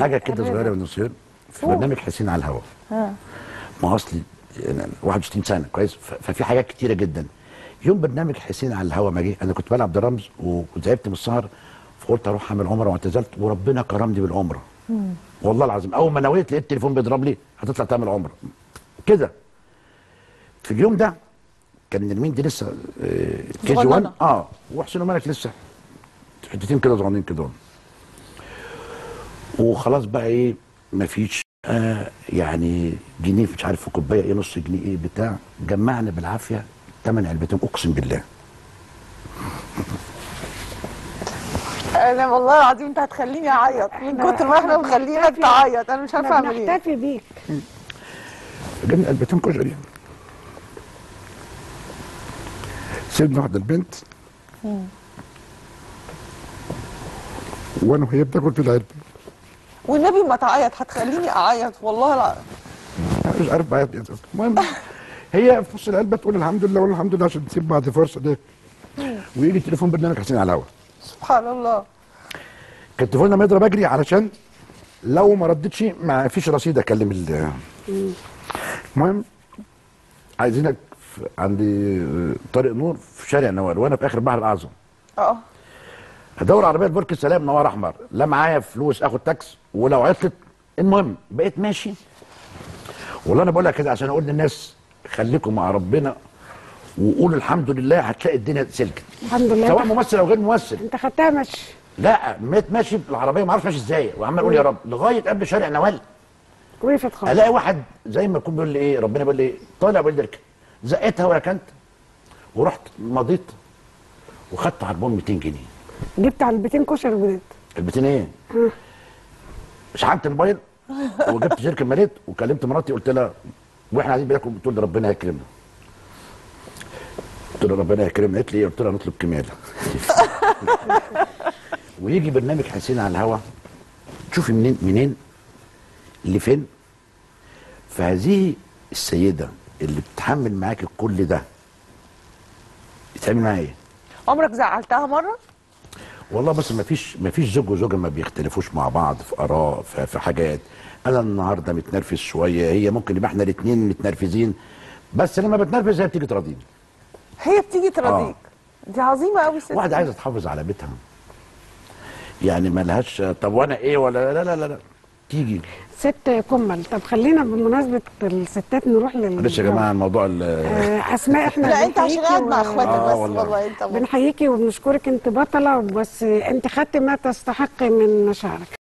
حاجه كده صغيره من نصير في برنامج حسين على الهواء ها ما اصلي أنا 21 سنه كويس ف- ففي حاجات كتيره جدا يوم برنامج حسين على الهوا ما جه انا كنت بلعب درامز وتعبت من السهر فقلت اروح اعمل عمره واعتزلت وربنا كرمني بالعمره والله العظيم اول ما نويت لقيت التليفون بيضرب لي هتطلع تعمل عمره كده في اليوم ده كان نرمين دي لسه كي جي 1 صغننة. اه وحسين ومالك لسه حتتين كده صغننين كده وخلاص بقى ايه مفيش آه يعني جنيه مش عارف في كوبايه ايه نص جنيه ايه بتاع جمعنا بالعافيه ثمان علبتين اقسم بالله انا والله العظيم انت هتخليني اعيط من كتر ما احنا مخلينك تعيط انا مش عارفه احنا اعمل ايه بنحتفي بيك جبنا علبتين كشري سيبنا واحده البنت وانا وهي بتاكل في العلبه والنبي ما تعيط هتخليني اعيط والله العظيم مش عارف بعيط ايه المهم هي في نص العلبه تقول الحمد لله ولا الحمد لله عشان تسيب بعد فرصه دي ويجي تليفون برنامج حسين على الهوا سبحان الله كان تليفوننا ما يضرب اجري علشان لو ما ردتش ما فيش رصيد اكلم ال المهم عايزينك في- عند طارق نور في شارع نوال وانا في اخر البحر الاعظم اه هدور عربيه برج السلام نوار احمر لا معايا فلوس اخد تاكس ولو عطلت المهم بقيت ماشي والله انا بقول لك كده عشان اقول للناس خليكم مع ربنا وقولوا الحمد لله هتلاقي الدنيا سلكت الحمد لله سواء انت- ممثل او غير ممثل انت خدتها ماشي لا ميت ماشي بالعربيه ما اعرفش ماشي ازاي وعمال اقول يا رب لغايه قبل شارع نوال وقفت خالص الاقي واحد زي ما يكون بيقول لي ايه ربنا بيقول لي ايه طالع بيقول لي اركب زقتها وركنت ورحت مضيت وخدت عربون 200 جنيه جبت علبتين كشري وجديد البتين ايه؟ شحنت الموبايل وجبت شركه ماليت وكلمت مراتي قلت لها واحنا قاعدين بناكل بتقول لي ربنا يكرمنا قلت لها ربنا يكرمنا قالت لي ايه؟ قلت لها نطلب كماله ويجي برنامج حسين على الهوا تشوفي منين منين لفين فهذه السيده اللي بتحمل معاك كل ده بتعمل معاها ايه؟ عمرك زعلتها مره والله بس ما فيش ما فيش زوج وزوجه ما بيختلفوش مع بعض في اراء في, في حاجات انا النهارده متنرفز شويه هي ممكن يبقى احنا الاثنين متنرفزين بس لما بتنرفز هي بتيجي تراضيني هي بتيجي تراضيك دي عظيمه قوي ست واحده عايزه تحافظ على بيتها يعني ما لهاش طب وانا ايه ولا لا لا لا, لا. تيجي ست كمل طب خلينا بمناسبه الستات نروح لل معلش يا جماعه الموضوع ال- آه، اسماء احنا لا انت عشان بنحييكي قاعد مع و- اخواتك آه بس والله. والله انت بنحييكي وبنشكرك انت بطله بس انت خدت ما تستحق من مشاعرك